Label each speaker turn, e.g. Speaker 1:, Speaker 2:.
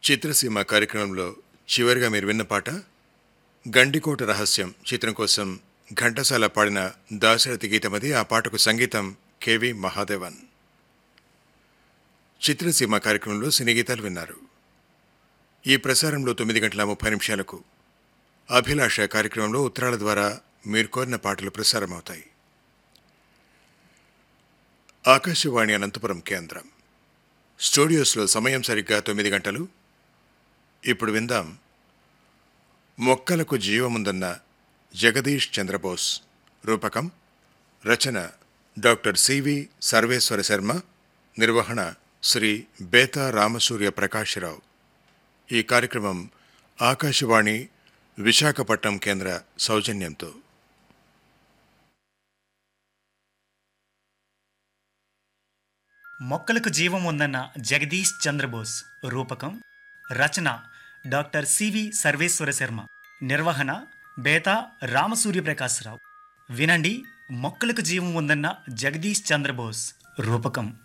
Speaker 1: చిత్రసీమ కార్యక్రమంలో చివరిగా మీరు విన్న పాట గండికోట రహస్యం చిత్రం కోసం ఘంటసాల పాడిన దాశరథి గీతమది ఆ పాటకు సంగీతం కెవి మహాదేవన్ చిత్రసీమ కార్యక్రమంలో సినీ గీతాలు విన్నారు ఈ ప్రసారంలో తొమ్మిది గంటల ముప్పై నిమిషాలకు అభిలాష కార్యక్రమంలో ఉత్తరాల ద్వారా మీరు కోరిన పాటలు ప్రసారమవుతాయి ఆకాశవాణి అనంతపురం కేంద్రం స్టూడియోస్లో సమయం సరిగ్గా తొమ్మిది గంటలు ఇప్పుడు విందాం మొక్కలకు జీవముందన్న జగదీష్ చంద్రబోస్ రూపకం రచన డాక్టర్ సివి సర్వేశ్వర శర్మ నిర్వహణ శ్రీ బేతా రామసూర్య ప్రకాశ్రావు ఈ కార్యక్రమం ఆకాశవాణి విశాఖపట్నం కేంద్ర సౌజన్యంతో
Speaker 2: మొక్కలకు జీవం ఉందన్న జగదీష్ చంద్రబోస్ రూపకం రచన డాక్టర్ సివి సర్వేశ్వర శర్మ నిర్వహణ బేతా రామసూర్యప్రకాశ్రావు వినండి మొక్కలకు జీవం ఉందన్న జగదీష్ చంద్రబోస్ రూపకం